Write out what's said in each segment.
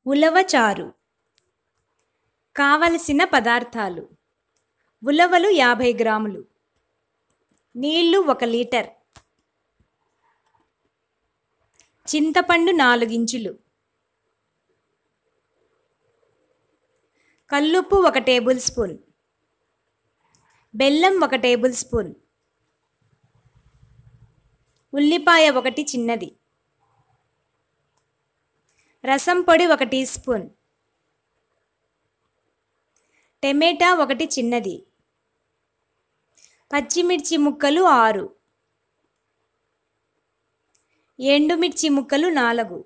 ఉలవచారు కావలసిన పదార్థాలు ఉలవలు యాభై గ్రాములు నీళ్లు ఒక లీటర్ చింతపండు నాలుగించులు కల్లుప్పు ఒక టేబుల్ స్పూన్ బెల్లం ఒక టేబుల్ స్పూన్ ఉల్లిపాయ ఒకటి చిన్నది రసం పొడి ఒక టీ స్పూన్ టమేటా ఒకటి చిన్నది పచ్చిమిర్చి ముక్కలు ఆరు ఎండుమిర్చి ముక్కలు నాలుగు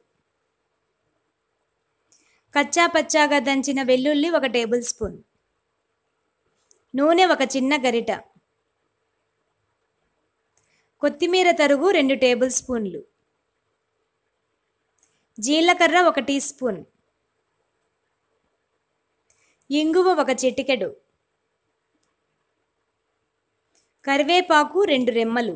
కచ్చా పచ్చాగా దంచిన వెల్లుల్లి ఒక టేబుల్ స్పూన్ నూనె ఒక చిన్న గరిట కొత్తిమీర తరుగు రెండు టేబుల్ స్పూన్లు జీలకర్ర ఒక టీ స్పూన్ ఇంగువ ఒక చిటికెడు కరివేపాకు రెండు రెమ్మలు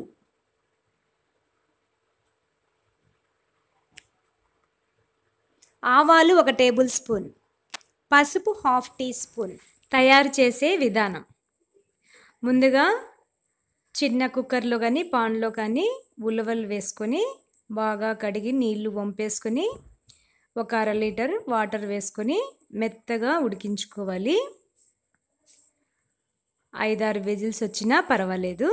ఆవాలు ఒక టేబుల్ స్పూన్ పసుపు హాఫ్ టీ స్పూన్ తయారు చేసే విధానం ముందుగా చిన్న కుక్కర్లో కానీ పాన్లో కానీ ఉలవలు వేసుకొని బాగా కడిగి నీళ్లు వంపేసుకొని ఒక అర లీటర్ వాటర్ వేసుకొని మెత్తగా ఉడికించుకోవాలి ఐదారు విజిల్స్ వచ్చినా పర్వాలేదు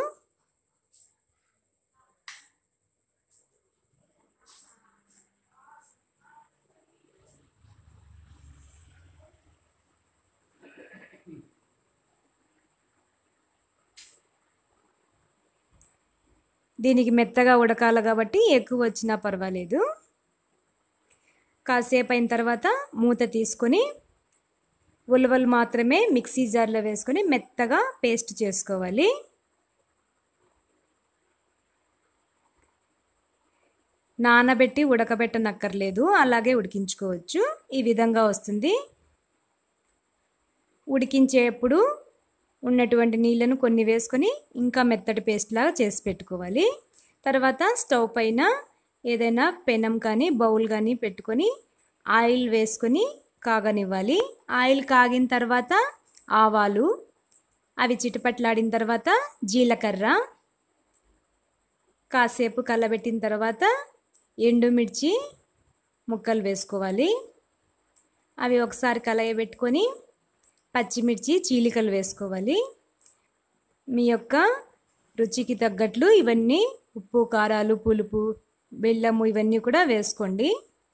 దీనికి మెత్తగా ఉడకాలి కాబట్టి ఎక్కువ వచ్చినా పర్వాలేదు కాసేపు అయిన తర్వాత మూత తీసుకొని ఉలవలు మాత్రమే మిక్సీ జార్లో వేసుకొని మెత్తగా పేస్ట్ చేసుకోవాలి నానబెట్టి ఉడకబెట్టనక్కర్లేదు అలాగే ఉడికించుకోవచ్చు ఈ విధంగా వస్తుంది ఉడికించేప్పుడు ఉన్నటువంటి నీళ్ళను కొన్ని వేసుకొని ఇంకా మెత్తటి పేస్ట్ లాగా చేసి పెట్టుకోవాలి తర్వాత స్టవ్ పైన ఏదైనా పెనం కానీ బౌల్ కానీ పెట్టుకొని ఆయిల్ వేసుకొని కాగనివ్వాలి ఆయిల్ కాగిన తర్వాత ఆవాలు అవి చిటపట్లాడిన తర్వాత జీలకర్ర కాసేపు కలబెట్టిన తర్వాత ఎండుమిర్చి ముక్కలు వేసుకోవాలి అవి ఒకసారి కలయబెట్టుకొని పచ్చిమిర్చి చీలికలు వేసుకోవాలి మీ యొక్క రుచికి తగ్గట్లు ఇవన్నీ ఉప్పు కారాలు పులుపు బెల్లము ఇవన్నీ కూడా వేసుకోండి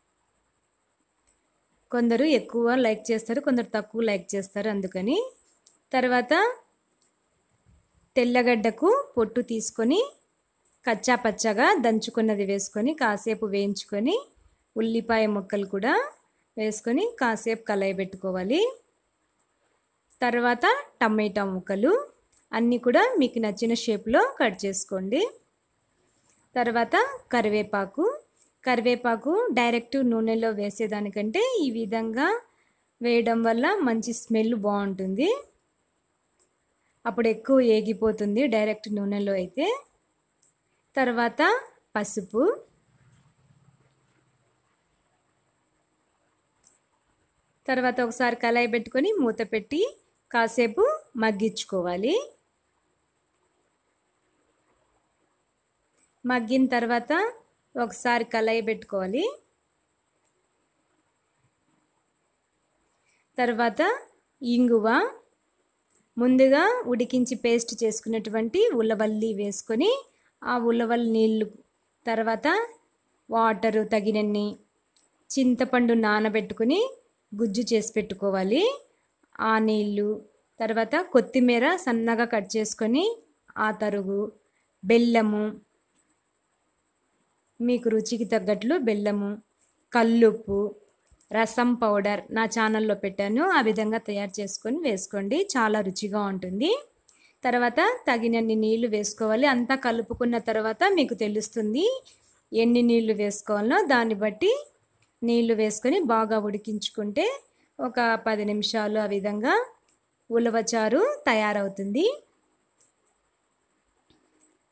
కొందరు ఎక్కువ లైక్ చేస్తారు కొందరు తక్కువ లైక్ చేస్తారు అందుకని తర్వాత తెల్లగడ్డకు పొట్టు తీసుకొని కచ్చా పచ్చగా దంచుకున్నది వేసుకొని కాసేపు వేయించుకొని ఉల్లిపాయ ముక్కలు కూడా వేసుకొని కాసేపు కలయబెట్టుకోవాలి తర్వాత టమాటా ముక్కలు అన్నీ కూడా మీకు నచ్చిన షేప్లో కట్ చేసుకోండి తర్వాత కరివేపాకు కరివేపాకు డైరెక్ట్ నూనెలో వేసేదానికంటే ఈ విధంగా వేయడం వల్ల మంచి స్మెల్ బాగుంటుంది అప్పుడు ఎక్కువ ఏగిపోతుంది డైరెక్ట్ నూనెలో అయితే తర్వాత పసుపు తర్వాత ఒకసారి కళాయి పెట్టుకొని మూత పెట్టి కాసేపు మగ్గించుకోవాలి మగ్గిన తర్వాత ఒకసారి కళాయి పెట్టుకోవాలి తర్వాత ఇంగువ ముందుగా ఉడికించి పేస్ట్ చేసుకున్నటువంటి ఉల్లవల్లి వేసుకొని ఆ ఉల్లవల్లి నీళ్ళు తర్వాత వాటరు తగినన్ని చింతపండు నానబెట్టుకుని గుజ్జు చేసి పెట్టుకోవాలి ఆ నీళ్ళు తర్వాత కొత్తిమీర సన్నగా కట్ చేసుకొని ఆ తరుగు బెల్లము మీకు రుచికి తగ్గట్లు బెల్లము కల్లుప్పు రసం పౌడర్ నా ఛానల్లో పెట్టాను ఆ విధంగా తయారు చేసుకొని వేసుకోండి చాలా రుచిగా ఉంటుంది తర్వాత తగినన్ని నీళ్లు వేసుకోవాలి అంతా కలుపుకున్న తర్వాత మీకు తెలుస్తుంది ఎన్ని నీళ్లు వేసుకోవాలో దాన్ని బట్టి నీళ్లు వేసుకొని బాగా ఉడికించుకుంటే ఒక పది నిమిషాలు ఆ విధంగా ఉలవచారు తయారవుతుంది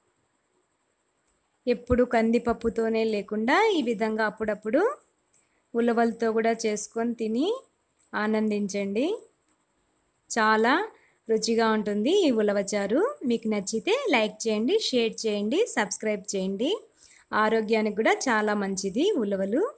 ఎప్పుడు కందిపప్పుతోనే లేకుండా ఈ విధంగా అప్పుడప్పుడు ఉలవలతో కూడా చేసుకొని తిని ఆనందించండి చాలా రుచిగా ఉంటుంది ఈ ఉలవచారు మీకు నచ్చితే లైక్ చేయండి షేర్ చేయండి సబ్స్క్రైబ్ చేయండి ఆరోగ్యానికి కూడా చాలా మంచిది ఉలవలు